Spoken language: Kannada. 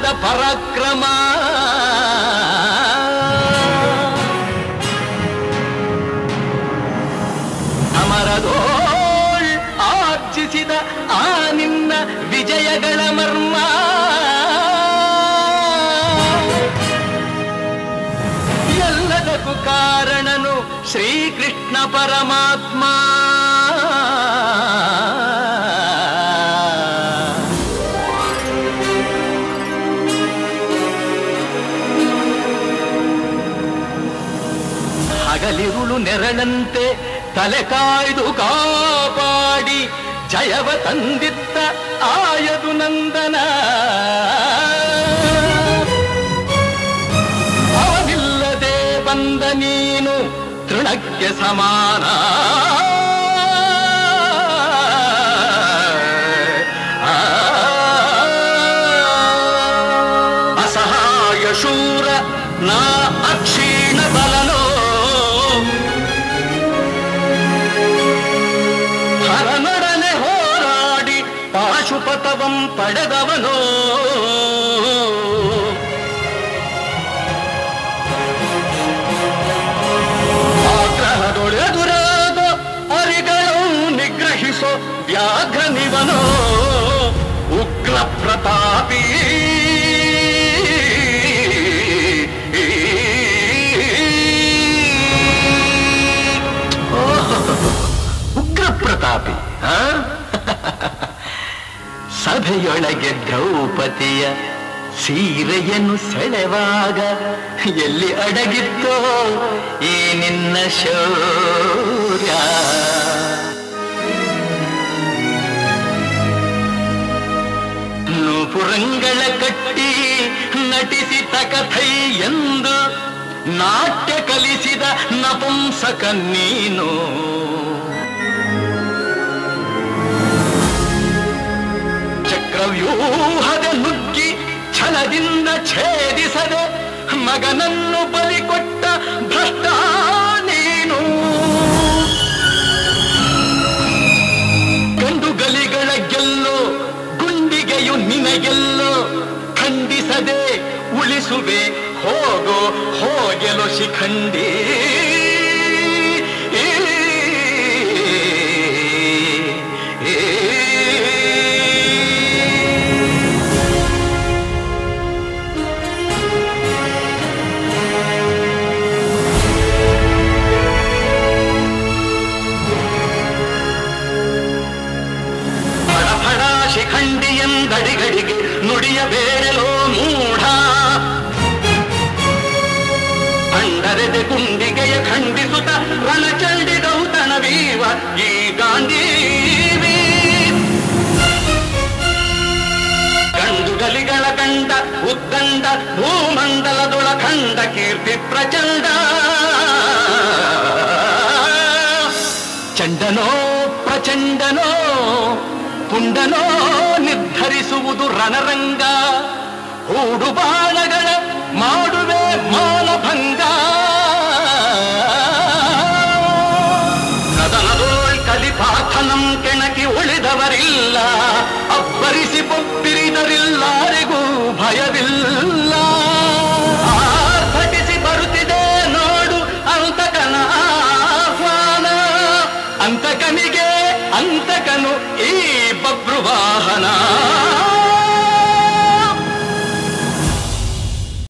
ಯುದ್ಧದ ಪರಾಕ್ರಮ ಅಮರದೋಳ್ ಆರ್ಜಿಸಿದ ಆ ನಿನ್ನ ವಿಜಯಗಳ ಮರ್ಮ ಎಲ್ಲದಕ್ಕೂ ಕಾರಣನು ಶ್ರೀಕೃಷ್ಣ ಪರಮಾತ್ಮ ಹಗಲಿರುಳು ನೆರಳಂತೆ ತಲೆ ಕಾಯ್ದು ಕಾಪಾಡಿ ಜಯವ ತಂದಿತ್ತ ಆಯದು ನಂದನ ಅವನಿಲ್ಲದೆ ಬಂದ ನೀನು ತೃಣಕ್ಕೆ ಸಮಾನ ಅಸಹಾಯ ಶೂರ ನಾ ಅಕ್ಷೀಣ ಬಲನೋ ಹರನೊಡನೆ ಹೋರಾಡಿ ಪಾಶುಪತವಂ ಪಡೆದವನೋ ಆಗ್ರಹದೊಳೆದುರಾದ ಅರಿಗಳು ನಿಗ್ರಹಿಸೋ ವ್ಯಾಘ್ರನಿವನೋ ಉಗ್ರ ಪ್ರತಾಪಿ ಉಗ್ರ ಪ್ರತಾಪಿ ಆ? ಸಭೆಯೊಳಗೆ ದ್ರೌಪದಿಯ ಸೀರೆಯನ್ನು ಸೆಳೆವಾಗ ಎಲ್ಲಿ ಅಡಗಿತ್ತೋ ಈ ನಿನ್ನ ಶೌರ್ಯ ನೂಪುರಂಗಳ ಕಟ್ಟಿ ನಟಿಸಿದ ಕಥೈ ಎಂದು ನಾಟ್ಯ ಕಲಿಸಿದ ನಪುಂಸಕ ನೀನು ಚಕ್ರವ್ಯೂಹದ ನುಗ್ಗಿ ಛಲದಿಂದ ಛೇದಿಸದೆ ಮಗನನ್ನು ಬಲಿ ಕೊಟ್ಟ ಭ್ರಷ್ಟ ನೀನು ಗಂಡು ಗಲಿಗಳ ಗೆಲ್ಲೋ ಗುಂಡಿಗೆಯು ನಿನಗೆಲ್ಲೋ ಖಂಡಿಸದೆ ಉಳಿಸುವೆ ಹೋಗೋ ಹೋಗೆಲು ಶಿಖಂಡಿ ಫಡ ಫಡ ಶಿಖಂಡಿ ಎಂದಡಿಗಡಿಗೆ ನುಡಿಯ ಬೇಡಲೋ ಮೂಢ ಅಂಡರೆದೆ ಗುಂಡಿಗೆಯ ಖಂಡಿಸುತ್ತ ರಣಚಂಡಿ ದೌತಣವೀವ ಈ ಗಾಂಧೀವಿ ಗಂಡು ಗಲಿಗಳ ಕಂಡ ಉದ್ದಂಡ ಭೂಮಂಡಲದೊಳ ಕಂಡ ಕೀರ್ತಿ ಪ್ರಚಂಡ ಚಂಡನೋ ಪ್ರಚಂಡನೋ ಪುಂಡನೋ ನಿರ್ಧರಿಸುವುದು ರಣರಂಗ ಹೂಡು ಬಾಣಗಳ ಮಾಡುವೆ ಮಾನಭಂಗ ಕದನದೋಳ್ ಕಲಿಪಾಥನಂ ಕೆಣಕಿ ಉಳಿದವರಿಲ್ಲ ಅಬ್ಬರಿಸಿ ಬೊಬ್ಬಿರಿದರಿಲ್ಲಾರಿಗೂ ಭಯವಿಲ್ಲ ಆರ್ಭಟಿಸಿ ಬರುತ್ತಿದೆ ನೋಡು ಅಂತಕನ ಆಹ್ವಾನ ಅಂತಕನಿಗೆ ಅಂತಕನು ಈ ಬಬ್ರು ವಾಹನ